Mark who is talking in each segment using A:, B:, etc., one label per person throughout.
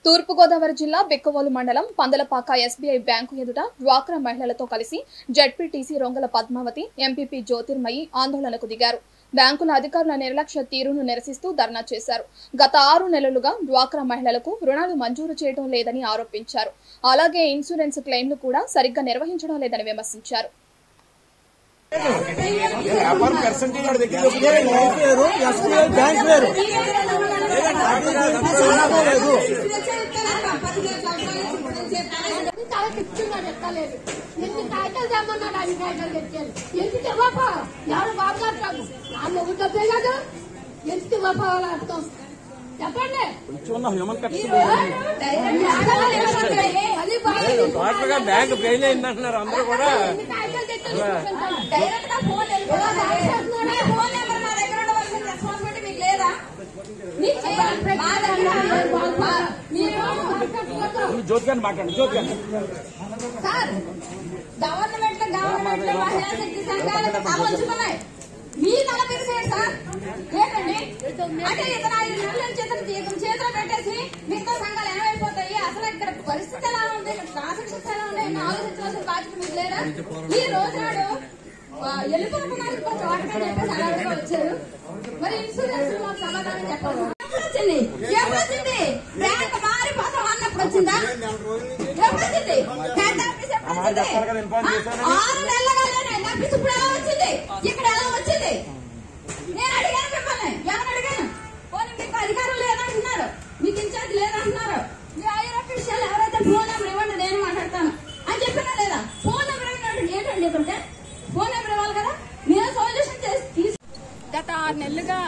A: తూర్పుగోదావరి జిల్లా బెక్కవోలు మండలం Pandalapaka SBI bank ఎదుట డ్వాక్రా మహిళలతో కలిసి జడ్పీటీసీ రొంగల పద్మావతి ఎంపీపీ జ్యోతిర్మయి ఆందోళనకు దిగారు బ్యాంకుల అధికారుల నిర్లక్ష్య తీరును నిరసిస్తూ ధర్నా చేశారు గత ఆరు నెలలుగా డ్వాక్రా మహిళలకు రుణాలు మంజూరు చేయడం లేదని ఆరోపించారు అలాగే ఇన్సూరెన్స్ క్లెయిమ్లు కూడా సరిగ్గా నిర్వహించడం లేదని విమర్శించారు
B: వ్యాపారం పర్సెంటేజ్ వాడి దగ్గర
C: ఎస్బీఐ లైఫ్ వేరు ఎస్బీఐ బ్యాంక్ వేరు లేదు
D: చాలా తెచ్చున్నాడు ఎక్కలేదు ఎన్ని కాగితాలు తెమ్మన్నాడు అన్ని కాగితాలు తెచ్చాను ఎందుకు ఇవ్వపా ఎవరు బాగుంటాడు నా మొగ్గు డబ్బే కదా ఎందుకు ఇవ్వపోవాలి అర్థం చెప్పండి
C: ఉన్న హ్యూమన్ కట్
D: అది బాగా
B: డాక్టర్ గారు బ్యాంక్ ఫెయిల్ అయిందంటున్నారు అందరూ కూడా
D: ఎన్ని కాగితాలు తెచ్చాను
E: డైరెక్ట్ గా ఫోన్ వెళ్ళిపోతుంది మీ ఫోన్ నెంబర్ మా దగ్గర ఉండవలసిన రెస్పాన్సిబిలిటీ మీకు లేదా మా దగ్గర
C: ఈ జ్యోతి గారిని మాట్లాడండి జ్యోతి గారిని
E: సార్ గవర్నమెంట్ గవర్నమెంట్ మహిళా శక్తి సంఘాలు అమర్చుకున్నాయి మీ నలభై సైడ్ సార్ ఏంటండి అంటే ఇతను ఐదు నెలల నుంచి ఇతను ఇతను చేతిలో పెట్టేసి మిగతా సంఘాలు ఏమైపోతాయి అసలు ఇక్కడ పరిస్థితి ఎలా ఉంది ఇక్కడ ట్రాన్సాక్షన్స్ ఎలా ఉన్నాయి అని ఆలోచించవలసిన బాధ్యత మీకు లేదా ఈ రోజు నాడు ఆ, వెళ్ళిపోతున్నారు కొంచెం వాటికని చెప్పేసి అడగడానికి వచ్చారు మరి ఇన్సూరెన్స్ మాకు సమాధానం చెప్పండి ఎప్పుడు వచ్చింది ఎప్పుడు వచ్చింది బ్యాంక్ మారిపోతాం అన్నప్పుడు వచ్చిందా ఎప్పుడు వచ్చింది హెడ్ ఆఫీస్ ఎప్పుడు వచ్చింది ఆ, ఆరు నెలలుగా నేను హెడ్ ఆఫీస్ ఇప్పుడు ఎలా వచ్చింది ఇక్కడ ఎలా వచ్చింది నేను అడిగాను మిమ్మల్ని ఎవరు అడిగాను పోనీ మీకు అధికారం లేదంటున్నారు మీకు ఇన్ఛార్జ్ లేదంటున్నారు మీ ఐఆర్ అఫీషియల్ ఎవరైతే ఫోన్ నెంబర్ ఇవ్వండి నేను మాట్లాడతాను అని చెప్పినా లేదా ఫోన్ నెంబర్ ఇవ్వండి ఏంటండి ఇవ్వండి ఫోన్ నెంబర్ ఇవ్వాలి కదా మీరు సొల్యూషన్ చేసి తీసు
F: గత ఆరు నెలలుగా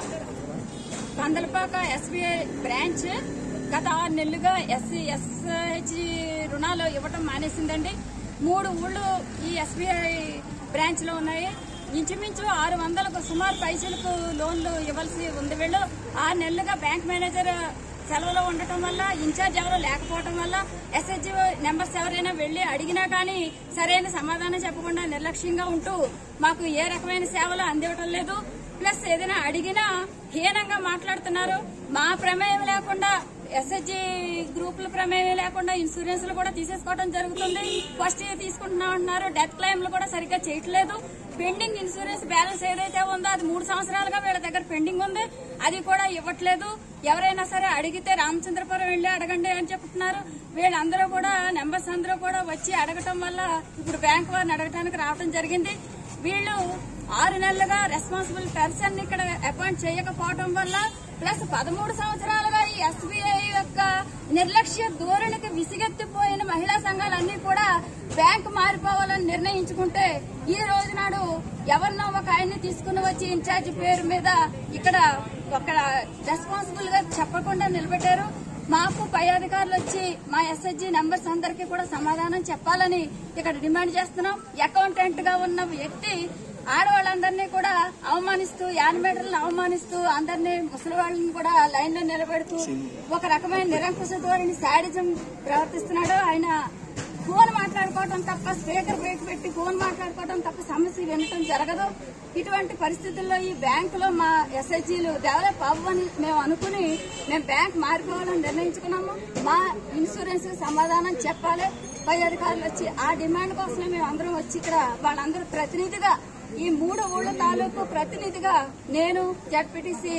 F: పందలపాక ఎస్బీఐ బ్రాంచ్ గత ఆరు నెలలుగా ఎస్సీ ఎస్హెచ్ రుణాలు ఇవ్వటం మానేసిందండి మూడు ఊళ్ళు ఈ ఎస్బీఐ బ్రాంచ్ లో ఉన్నాయి ఇంచుమించు ఆరు వందలకు సుమారు పైసలకు లోన్లు ఇవ్వాల్సి ఉంది వీళ్ళు ఆరు నెలలుగా బ్యాంక్ మేనేజర్ సెలవులో ఉండటం వల్ల ఇన్ఛార్జ్ ఎవరో లేకపోవటం వల్ల ఎస్హెచ్ నెంబర్స్ ఎవరైనా వెళ్లి అడిగినా కానీ సరైన సమాధానం చెప్పకుండా నిర్లక్ష్యంగా ఉంటూ మాకు ఏ రకమైన సేవలు అందివ్వటం లేదు ప్లస్ ఏదైనా అడిగినా హీనంగా మాట్లాడుతున్నారు మా ప్రమేయం లేకుండా ఎస్హెచ్జి గ్రూపుల ప్రమేయం లేకుండా ఇన్సూరెన్స్లు కూడా తీసేసుకోవడం జరుగుతుంది ఫస్ట్ ఇయర్ తీసుకుంటున్నాం అంటున్నారు డెత్ క్లెయిమ్లు కూడా సరిగ్గా చేయట్లేదు పెండింగ్ ఇన్సూరెన్స్ బ్యాలెన్స్ ఏదైతే ఉందో అది మూడు సంవత్సరాలుగా వీళ్ళ దగ్గర పెండింగ్ ఉంది అది కూడా ఇవ్వట్లేదు ఎవరైనా సరే అడిగితే రామచంద్రపురం వెళ్లి అడగండి అని చెప్తున్నారు వీళ్ళందరూ కూడా నెంబర్స్ అందరూ కూడా వచ్చి అడగటం వల్ల ఇప్పుడు బ్యాంక్ వారిని అడగటానికి రావడం జరిగింది వీళ్ళు ఆరు నెలలుగా రెస్పాన్సిబుల్ పర్సన్ ఇక్కడ అపాయింట్ చేయకపోవడం వల్ల ప్లస్ పదమూడు సంవత్సరాలుగా ఈ ఎస్బీఐ యొక్క నిర్లక్ష్య ధోరణికి విసిగెత్తిపోయిన మహిళా సంఘాలన్నీ కూడా బ్యాంక్ మారిపోవాలని నిర్ణయించుకుంటే ఈ రోజు నాడు ఎవరినో ఒక ఆయన్ని తీసుకుని వచ్చి ఇన్ఛార్జ్ పేరు మీద ఇక్కడ ఒక రెస్పాన్సిబుల్ గా చెప్పకుండా నిలబెట్టారు మాకు పై అధికారులు వచ్చి మా ఎస్ఎస్జి నెంబర్స్ అందరికీ కూడా సమాధానం చెప్పాలని ఇక్కడ డిమాండ్ చేస్తున్నాం అకౌంటెంట్ గా ఉన్న వ్యక్తి ఆడవాళ్ళందరినీ కూడా అవమానిస్తూ యానిమేటర్లను అవమానిస్తూ అందరినీ ముసలి వాళ్ళని కూడా లైన్ లో నిలబెడుతూ ఒక రకమైన నిరంకుశ ధోరణి శాడిజం ప్రవర్తిస్తున్నాడు ఆయన ఫోన్ మాట్లాడుకోవడం తప్ప స్పీకర్ బయట పెట్టి ఫోన్ మాట్లాడుకోవడం తప్ప సమస్య వినటం జరగదు ఇటువంటి పరిస్థితుల్లో ఈ బ్యాంకులో మా ఎస్హెచ్జీలు డెవలప్ అవ్వని మేము అనుకుని మేము బ్యాంక్ మారిపోవాలని నిర్ణయించుకున్నాము మా ఇన్సూరెన్స్ సమాధానం చెప్పాలి పై అధికారులు వచ్చి ఆ డిమాండ్ కోసమే మేము అందరం వచ్చి ఇక్కడ వాళ్ళందరూ ప్రతినిధిగా ఈ మూడు ఊళ్ళ తాలూకు ప్రతినిధిగా నేను జడ్పీటీసీ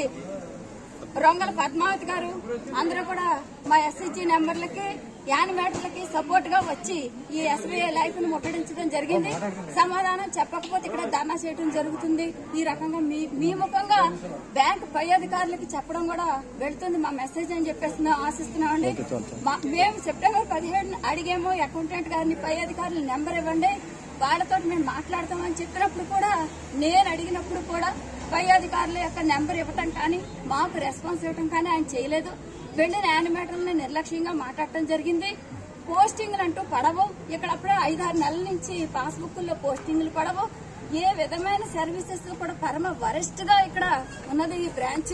F: రొంగల పద్మావతి గారు అందరూ కూడా మా ఎస్హెచ్జి నెంబర్లకి యానిమేటర్లకి సపోర్ట్ గా వచ్చి ఈ ఎస్బీఐ లైఫ్ ను ముట్టడించడం జరిగింది సమాధానం చెప్పకపోతే ఇక్కడ ధర్నా చేయడం జరుగుతుంది ఈ రకంగా మీ మీ ముఖంగా బ్యాంక్ పై అధికారులకి చెప్పడం కూడా వెళ్తుంది మా మెసేజ్ అని చెప్పేసి ఆశిస్తున్నామండి మా- మేము సెప్టెంబర్ పదిహేడు అడిగేమో అకౌంటెంట్ గారిని పై అధికారుల నెంబర్ ఇవ్వండి వాళ్ళతో మేము మాట్లాడతామని చెప్పినప్పుడు కూడా నేను అడిగినప్పుడు కూడా పై అధికారుల యొక్క నెంబర్ ఇవ్వటం కానీ మాకు రెస్పాన్స్ ఇవ్వటం కానీ ఆయన చేయలేదు వెళ్ళిన యానిమేటర్ని నిర్లక్ష్యంగా మాట్లాడటం జరిగింది పోస్టింగ్లు అంటూ పడవు ఇక్కడ అప్పుడే ఐదారు నెలల నుంచి పాస్బుక్ల్లో పోస్టింగ్లు పడవు ఏ విధమైన సర్వీసెస్ కూడా పరమ వరస్ట్ గా ఇక్కడ ఉన్నది ఈ బ్రాంచ్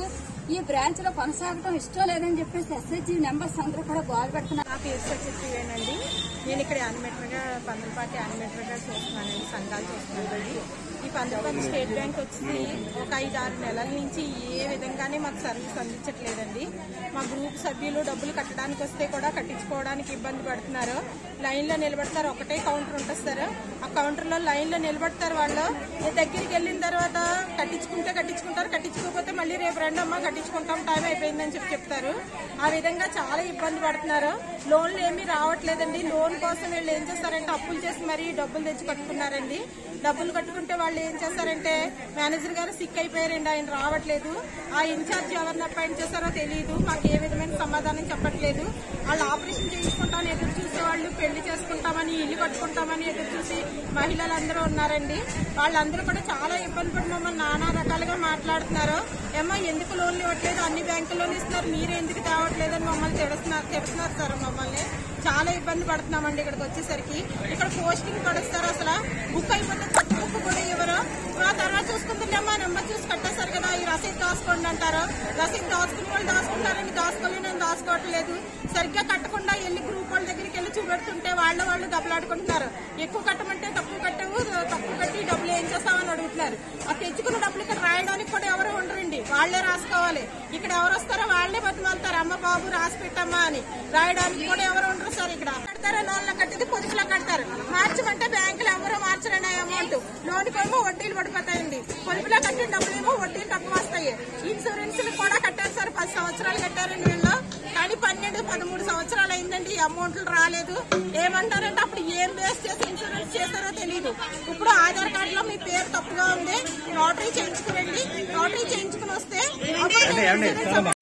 F: ఈ బ్రాంచ్ లో కొనసాగడం ఇష్టం లేదని చెప్పేసి ఎస్హెచ్జి మెంబర్స్ అందరూ కూడా గోల్ పెడుతున్నారు
G: నా పేరు సచివేనండి నేను ఇక్కడ యానిమేటర్గా పందలపాటి యానిమేటర్గా చేస్తున్నానండి సంఘాలు చేస్తున్నానండి ఈ పందలపాటి స్టేట్ బ్యాంక్ వచ్చి ఒక ఐదు ఆరు నెలల నుంచి ఏ విధంగానే మాకు సర్వీస్ అందించట్లేదండి మా గ్రూప్ సభ్యులు డబ్బులు కట్టడానికి వస్తే కూడా కట్టించుకోవడానికి ఇబ్బంది పడుతున్నారు లైన్లో నిలబడతారు ఒకటే కౌంటర్ ఉంటుంది సార్ ఆ కౌంటర్లో లైన్లో నిలబడతారు వాళ్ళు ఈ దగ్గరికి వెళ్ళిన తర్వాత కట్టించుకుంటే కట్టించుకుంటారు కట్టించుకోకపోతే మళ్ళీ రేపు రండమ్మా కట్టించుకుంటాం టైం అయిపోయిందని చెప్పి చెప్తారు ఆ విధంగా చాలా ఇబ్బంది పడుతున్నారు లోన్లు ఏమీ రావట్లేదండి లోన్ కోసం వీళ్ళు ఏం చేస్తారంటే అప్పులు చేసి మరీ డబ్బులు తెచ్చి కట్టుకున్నారండి డబ్బులు కట్టుకుంటే వాళ్ళు ఏం చేస్తారంటే మేనేజర్ గారు సిక్ అయిపోయారండి ఆయన రావట్లేదు ఆ ఇన్ఛార్జ్ ఎవరిని అపాయింట్ చేస్తారో తెలియదు మాకు ఏ విధమైన సమాధానం చెప్పట్లేదు వాళ్ళు ఆపరేషన్ చేయించుకుంటామని ఎదురు చూసే వాళ్ళు పెళ్లి చేసుకుంటామని ఇల్లు కట్టుకుంటామని ఎదురు చూసి మహిళలందరూ ఉన్నారండి వాళ్ళందరూ కూడా చాలా ఇబ్బంది పడి మమ్మల్ని నానా రకాలుగా మాట్లాడుతున్నారు ఏమో ఎందుకు లోన్లు ఇవ్వట్లేదు అన్ని బ్యాంకుల్లోనే ఇస్తున్నారు మీరే ఎందుకు తేవట్లేదు అని మమ్మల్ని తిడుతున్నారు తిడుతున్నారు సార్ మమ్మల్ని చాలా ఇబ్బంది పడుతున్నామండి ఇక్కడికి వచ్చేసరికి ఇక్కడ పోస్టింగ్ కూడా ఇస్తారు అసలు బుక్ అయిపోతే కొత్త బుక్ కూడా ఇవ్వరు ఆ తర్వాత చూసుకుంటుందేమో నెంబర్ చూసి కట్టేశారు కదా ఈ రసీదు దాచుకోండి అంటారు రసీదు దాచుకునే వాళ్ళు దాచుకుంటారండి దాచుకోలే నేను దాచుకోవట్లేదు సరిగ్గా కట్టకుండా వెళ్ళి గ్రూప్ వాళ్ళ దగ్గరికి వెళ్ళి చూపెడుతుంటే వాళ్ళ వాళ్ళు దెబ్బలాడుకుంటున్నారు ఎక్కువ కట్టమంటే తక్కువ కట్టవు తక్కువ కట్టి డబ్బులు ఏం చేస్తామని అడుగుతున్నారు ఆ తెచ్చుకున్న డబ్బులు ఇక్కడ రాయడానికి కూడా ఎవరు ఉండరండి వాళ్ళే రాసుకోవాలి ఇక్కడ ఎవరు వస్తారో వాళ్ళే బతిమాలుతారు అమ్మ బాబు రాసి పెట్టమ్మా అని రాయడానికి కూడా ఎవరు ఉండరు సార్ ఇక్కడ కడతారో లోన్లో కట్టేది పొదుపులో కడతారు మార్చమంటే బ్యాంకులు ఎవరు మార్చరండి అమౌంట్ లోన్కి ఏమో వడ్డీలు పడిపోతాయండి పొదుపులో కట్టిన డబ్బులు ఏమో వడ్డీలు తక్కువ వస్తాయి ఇన్సూరెన్స్ కూడా కట్టారు సార్ పది సంవత్సరాలు కట్టారండి వీళ్ళు కానీ పన్నెండు పదమూడు సంవత్సరాలు అయిందండి ఈ అమౌంట్లు రాలేదు ఏమంటారంటే అప్పుడు ఏం బేస్ చేసి ఇన్సూరెన్స్ చేశారో తెలియదు ఇప్పుడు ఆధార్ కార్డులో మీ పేరు తప్పుగా ఉంది నోటరీ చేయించుకురండి నోటరీ చేయించుకుని వస్తే అప్పుడు ఇన్సూరెన్స్